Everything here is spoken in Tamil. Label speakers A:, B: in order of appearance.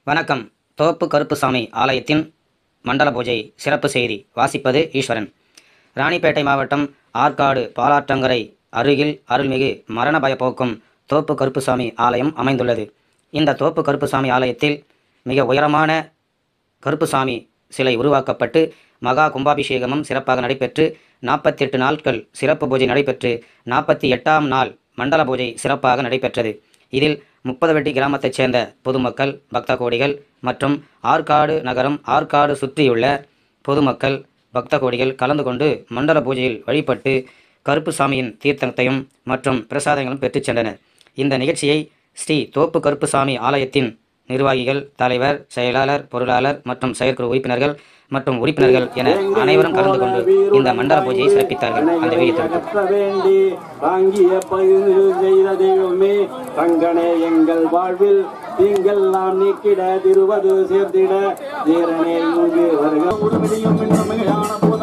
A: வணக்கம் தோப்பு கருப்புசாமி ஆலயத்தின் மண்டல பூஜை சிறப்பு செய்தி வாசிப்பது ஈஸ்வரன் ராணிப்பேட்டை மாவட்டம் ஆற்காடு பாலாற்றங்கரை அருகில் அருள்மிகு மரண பய போக்கும் தோப்பு கருப்புசாமி ஆலயம் அமைந்துள்ளது இந்த தோப்பு கருப்புசாமி ஆலயத்தில் மிக உயரமான கருப்புசாமி சிலை உருவாக்கப்பட்டு மகா கும்பாபிஷேகமும் சிறப்பாக நடைபெற்று நாற்பத்தி எட்டு நாட்கள் சிறப்பு பூஜை நடைபெற்று நாற்பத்தி எட்டாம் நாள் மண்டல பூஜை சிறப்பாக நடைபெற்றது இதில் முப்பதுவெட்டி கிராமத்தைச் சேர்ந்த பொதுமக்கள் பக்த கோடிகள் மற்றும் ஆற்காடு நகரம் ஆற்காடு சுற்றியுள்ள பொதுமக்கள் பக்த கோடிகள் கலந்து கொண்டு மண்டல பூஜையில் வழிபட்டு கருப்புசாமியின் தீர்த்தத்தையும் மற்றும் பிரசாதங்களும் பெற்றுச் சென்றனர் இந்த நிகழ்ச்சியை ஸ்ரீ தோப்பு கருப்புசாமி ஆலயத்தின் நிர்வாகிகள் தலைவர் செயலாளர் பொருளாளர் மற்றும் செயற்குழு உறுப்பினர்கள் மற்றும் உறுப்பினர்கள் என அனைவரும் கலந்து கொண்டு இந்த மண்டல பூஜையை சிறப்பித்தார்கள் அந்த வீடியோ தொகுப்பு.
B: கற்ற வேண்டி தாங்கிய பகிர்ந்து செய்த தெய்வமே தங்கனே எங்கள் வாழ்வில் தீங்கெல்லாம் நீக்கிட திருவது சேர்த்திட தீரனே இங்கு வருக உடனடியும் இந்த மிகையான